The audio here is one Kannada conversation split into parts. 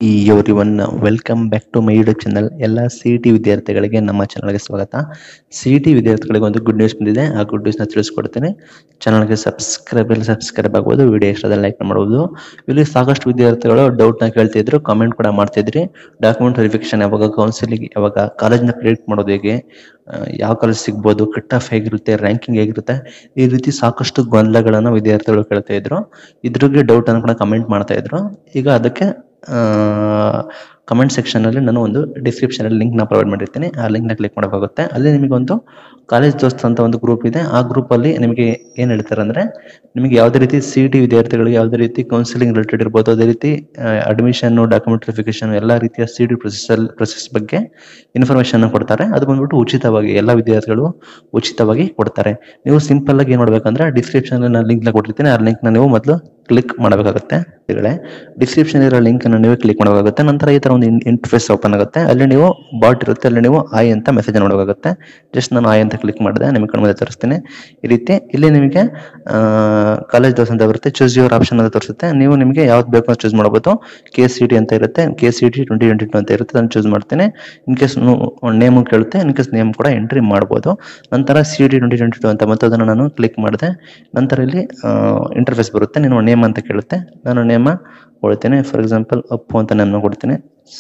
every everyone welcome back to my YouTube channel ಎಲ್ಲ ಸಿ ಟಿ ವಿದ್ಯಾರ್ಥಿಗಳಿಗೆ ನಮ್ಮ ಚಾನಲ್ಗೆ ಸ್ವಾಗತ ಸಿ ಟಿ ವಿದ್ಯಾರ್ಥಿಗಳಿಗೆ ಒಂದು ಗುಡ್ ನ್ಯೂಸ್ ಬಂದಿದೆ ಆ ಗುಡ್ ನ್ಯೂಸ್ನ ತಿಳಿಸ್ಕೊಡ್ತೀನಿ ಚಾನಲ್ಗೆ ಸಬ್ಸ್ಕ್ರೈಬ್ ಇಲ್ಲ ಸಬ್ಸ್ಕ್ರೈಬ್ ಆಗ್ಬೋದು ವಿಡಿಯೋ ಇಷ್ಟದಲ್ಲಿ ಲೈಕ್ ಮಾಡ್ಬೋದು ಇಲ್ಲಿ ಸಾಕಷ್ಟು ವಿದ್ಯಾರ್ಥಿಗಳು ಡೌಟ್ನ ಕೇಳ್ತಿದ್ರು ಕಾಮೆಂಟ್ ಕೂಡ ಮಾಡ್ತಿದ್ರಿ ಡಾಕ್ಯುಮೆಂಟ್ ವೆರಿಫಿಕೇಶನ್ ಯಾವಾಗ ಕೌನ್ಸಿಲಿಂಗ್ ಯಾವಾಗ ಕಾಲೇಜ್ನ ಪ್ರಿಡಿಕ್ಟ್ ಮಾಡೋದು ಹೇಗೆ ಆ, ಯಾವ ಕಾಲೇಜ್ ಸಿಗ್ಬೋದು ಕಟ್ ಆಫ್ ಹೇಗಿರುತ್ತೆ ರ್ಯಾಂಕಿಂಗ್ ಹೇಗಿರುತ್ತೆ ಈ ರೀತಿ ಸಾಕಷ್ಟು ಗೊಂದಲಗಳನ್ನು ವಿದ್ಯಾರ್ಥಿಗಳು ಕೇಳ್ತಾ ಇದ್ರು ಇದ್ರಿಗೆ ಡೌಟ್ ಅನ್ನು ಕೂಡ ಕಮೆಂಟ್ ಮಾಡ್ತಾ ಇದ್ರು ಈಗ ಅದಕ್ಕೆ ಕಮೆಂಟ್ ಸೆಕ್ಷನ್ ಅಲ್ಲಿ ನಾನು ಒಂದು ಡಿಸ್ಕ್ರಿಪ್ಷನ್ ಅಲ್ಲಿ ಲಿಂಕ್ ನ ಪ್ರೊವೈಡ್ ಮಾಡಿರ್ತೀನಿ ಆ ಲಿಂಕ್ ನ ಕ್ಲಿಕ್ ಮಾಡಬೇಕಾಗುತ್ತೆ ಅಲ್ಲಿ ನಿಮಗೆ ಒಂದು ಕಾಲೇಜ್ ದೋಸ್ತ್ ಅಂತ ಒಂದು ಗ್ರೂಪ್ ಇದೆ ಆ ಗ್ರೂಪ್ ಅಲ್ಲಿ ನಿಮಗೆ ಏನ್ ಹೇಳ್ತಾರೆ ಅಂದ್ರೆ ನಿಮಗೆ ಯಾವುದೇ ರೀತಿ ಸಿ ಟಿ ವಿದ್ಯಾರ್ಥಿಗಳಿಗೆ ಯಾವುದೇ ರೀತಿ ಕೌನ್ಸಿಲಿಂಗ್ ರಿಲೇಟೆಡ್ ಇರ್ಬೋದು ಅದೇ ರೀತಿ ಅಡ್ಮಿಷನ್ ಡಾಕ್ಯುಮೆಂಟ್ ವೆರಿಫಿಕೇಶನ್ ಎಲ್ಲ ರೀತಿಯ ಸಿ ಟಿ ಪ್ರೊಸೆಸ್ ಪ್ರೊಸೆಸ್ ಬಗ್ಗೆ ಇನ್ಫಾರ್ಮೇಶನ್ ಕೊಡ್ತಾರೆ ಅದು ಬಂದ್ಬಿಟ್ಟು ಉಚಿತವಾಗಿ ಎಲ್ಲ ವಿದ್ಯಾರ್ಥಿಗಳು ಉಚಿತವಾಗಿ ಕೊಡ್ತಾರೆ ನೀವು ಸಿಂಪಲ್ ಆಗಿ ಏನ್ ಮಾಡ್ಬೇಕಂದ್ರೆ ಡಿಸ್ಕ್ರಿಪ್ಷನ್ ನಾನು ಲಿಂಕ್ ನ ಕೊಟ್ಟಿರ್ತೀನಿ ಆ ಲಿಂಕ್ ನ ನೀವು ಮೊದಲು ಕ್ಲಿಕ್ ಮಾಡಬೇಕಾಗುತ್ತೆ ಡಿಸ್ಕ್ರಿಪ್ಷನ್ ಇರೋ ಲಿಂಕ್ ಅನ್ನು ನೀವು ಕ್ಲಿಕ್ ಮಾಡಬೇಕಾಗುತ್ತೆ ನಂತರ ಈ ತರ ಒಂದು ಇಂಟರ್ಫೇಸ್ ಓಪನ್ ಆಗುತ್ತೆ ಅಲ್ಲಿ ನೀವು ಬಾಟ್ ಇರುತ್ತೆ ಅಲ್ಲಿ ನೀವು ಆಯ್ ಅಂತ ಮೆಸೇಜ್ ನೋಡಬೇಕಾಗುತ್ತೆ ಜಸ್ಟ್ ನಾನು ಆಯ್ ಅಂತ ಕ್ಲಿಕ್ ಮಾಡಿದೆ ನಿಮಗೆ ಕಣ್ಮುಂದೆ ತೋರಿಸ್ತೀನಿ ಈ ರೀತಿ ಇಲ್ಲಿ ನಿಮಗೆ ಕಾಲೇಜ್ ದೋಸ್ ಅಂತ ಬರುತ್ತೆ ಚೂಸ್ ಯುವರ್ ಆಪ್ಷನ್ ಅಂತ ತೋರಿಸುತ್ತೆ ನೀವು ನಿಮಗೆ ಯಾವ್ದು ಬೇಕು ಅಂತ ಚೂಸ್ ಮಾಡಬಹುದು ಕೆ ಸಿ ಟಿ ಅಂತ ಇರುತ್ತೆ K C T twenty twenty two ಅಂತ ಇರುತ್ತೆ ಅದನ್ನು ಚೂಸ್ ಮಾಡ್ತೀನಿ ಇನ್ ಕೇಸ್ ನೇಮು ಕೇಳುತ್ತೆ ಇನ್ ಕೇಸ್ ನೇಮ್ ಕೂಡ ಎಂಟ್ರಿ ಮಾಡ್ಬೋದು ನಂತರ C T twenty twenty two ಅಂತ ಮತ್ತು ಅದನ್ನು ನಾನು ಕ್ಲಿಕ್ ಮಾಡಿದೆ ನಂತರ ಇಲ್ಲಿ ಇಂಟರ್ಫೇಸ್ ಬರುತ್ತೆ ನೀನು ನೇಮ್ ಅಂತ ಕೇಳುತ್ತೆ ನಾನು ನೇಮ ಕೊಡ್ತೀನಿ ಫಾರ್ ಎಕ್ಸಾಂಪಲ್ ಅಪ್ಪು ಅಂತ ನೇಮ್ ಕೊಡ್ತೀನಿ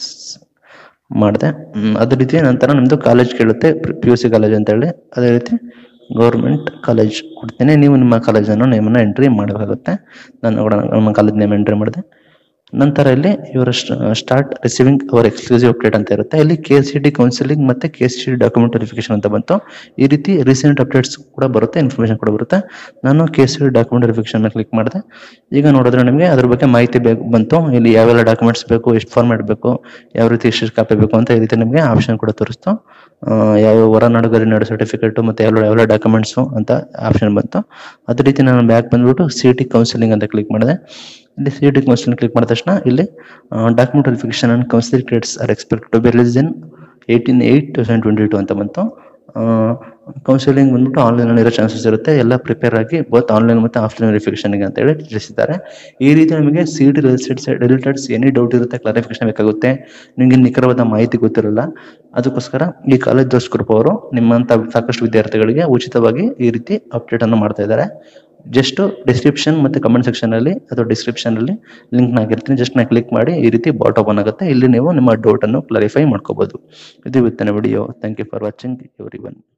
ಮಾಡಿದೆ ಅದೇ ರೀತಿ ನಂತರ ನಿಮ್ಮದು ಕಾಲೇಜ್ ಕೇಳುತ್ತೆ ಪಿ ಯು ಸಿ ಕಾಲೇಜ್ ಅಂತ ಹೇಳಿ ಅದೇ ರೀತಿ ಗೌರ್ಮೆಂಟ್ ಕಾಲೇಜ್ ಕೊಡ್ತೀನಿ ನೀವು ನಿಮ್ಮ ಕಾಲೇಜನ್ನು ನೇಮನ್ನು ಎಂಟ್ರಿ ಮಾಡಬೇಕಾಗುತ್ತೆ ನಾನು ಕೂಡ ನಮ್ಮ ಕಾಲೇಜ್ ನೇಮ್ ಎಂಟ್ರಿ ಮಾಡಿದೆ ನಂತರ ಇಲ್ಲಿ ಇವರ start receiving our exclusive update ಅಂತ ಇರುತ್ತೆ ಇಲ್ಲಿ ಕೆ ಸಿ ಟಿ ಕೌನ್ಸಿಲಿಂಗ್ ಮತ್ತೆ K C T document verification ಅಂತ ಬಂತು ಈ ರೀತಿ ರೀಸೆಂಟ್ ಅಪ್ಡೇಟ್ಸ್ ಕೂಡ ಬರುತ್ತೆ ಇನ್ಫಾರ್ಮೇಶನ್ ಕೂಡ ಬರುತ್ತೆ ನಾನು K C T document verification click ಮಾಡಿದೆ ಈಗ ನೋಡಿದ್ರೆ ನಿಮಗೆ ಅದ್ರ ಬಗ್ಗೆ ಮಾಹಿತಿ ಬೇಕು ಬಂತು ಇಲ್ಲಿ ಯಾವೆಲ್ಲ ಡಾಕ್ಯುಮೆಂಟ್ಸ್ ಬೇಕು ಎಷ್ಟು ಫಾರ್ಮ್ಯಾಟ್ ಬೇಕು ಯಾವ ರೀತಿ ಎಷ್ಟು ಕಾಪಿ ಬೇಕು ಅಂತ ಈ ರೀತಿ ನಿಮಗೆ ಆಪ್ಷನ್ ಕೂಡ ತೋರಿಸ್ತು ಆ, ಯಾವ ಹೊರನಾಡು ಗರಿನಾಡು ಸರ್ಟಿಫಿಕೇಟ್ ಮತ್ತೆ ಯಾವ ಯಾವೆಲ್ಲ ಡಾಕ್ಯುಮೆಂಟ್ಸ್ ಅಂತ ಆಪ್ಷನ್ ಬಂತು ಅದೇ ರೀತಿ ನಾನು ಬ್ಯಾಕ್ ಬಂದ್ಬಿಟ್ಟು ಸಿ ಟಿ ಕೌನ್ಸಿಲಿಂಗ್ ಅಂತ ಕ್ಲಿಕ್ ಮಾಡಿದೆ ಇಲ್ಲಿ ಸಿ ಟಿ ಕೌನ್ಸಿಲಿಂಗ್ ಕ್ಲಿಕ್ ಮಾಡಿದ ತಕ್ಷಣ ಇಲ್ಲಿ document verification and counselling grades are expect to be release in eighteen eight two thousand twenty two ಅಂತ ಬಂತು ಕೌನ್ಸಿಲಿಂಗ್ ಬಂದ್ಬಿಟ್ಟು ಆನ್ಲೈನ್ ಅಲ್ಲಿ ಇರೋ ಚಾನ್ಸಸ್ ಇರುತ್ತೆ ಎಲ್ಲ ಪ್ರಿಪೇರ್ ಆಗಿ ಬೋತ್ ಆನ್ಲೈನ್ ಮತ್ತೆ ಆಫ್ಲೈನ್ ವೆರಿಫಿಕೇಶನ್ ಅಂತ ಹೇಳಿ ತಿಳಿಸಿದ್ದಾರೆ ಈ ರೀತಿ ನಿಮಗೆ C T related related any doubt ಇರುತ್ತೆ ಕ್ಲಾರಿಫಿಕೇಶನ್ ಬೇಕಾಗುತ್ತೆ ನಿಮಗೆ ನಿಖರವಾದ ಮಾಹಿತಿ ಗೊತ್ತಿರಲ್ಲ ಅದಕ್ಕೋಸ್ಕರ ಈ ಕಾಲೇಜ್ ದೋಸ್ ಗ್ರೂಪ್ ಅವರು ನಿಮ್ಮಂತ ಸಾಕಷ್ಟು ವಿದ್ಯಾರ್ಥಿಗಳಿಗೆ ಉಚಿತವಾಗಿ ಈ ರೀತಿ ಅಪ್ಡೇಟ್ ಅನ್ನು ಮಾಡ್ತಾ ಇದ್ದಾರೆ ಜಸ್ಟ್ ಡಿಸ್ಕ್ರಿಪ್ಷನ್ ಮತ್ತೆ ಕಮೆಂಟ್ ಸೆಕ್ಷನ್ ಅಲ್ಲಿ ಅಥವಾ ಡಿಸ್ಕ್ರಿಪ್ಷನ್ ಅಲ್ಲಿ ಲಿಂಕ್ ನ ಹಾಕಿರ್ತೀನಿ ಜಸ್ಟ್ ನಾ ಕ್ಲಿಕ್ ಮಾಡಿ ಈ ರೀತಿ ಬಾಟ್ ಓಪನ್ ಆಗುತ್ತೆ ಇಲ್ಲಿ ನೀವು ನಿಮ್ಮ ಡೌಟ್ ಅನ್ನು ಕ್ಲಾರಿಫೈ ಮಾಡ್ಕೋಬಹುದು ಇದು ಇವತ್ತಿನ video thank you for watching every one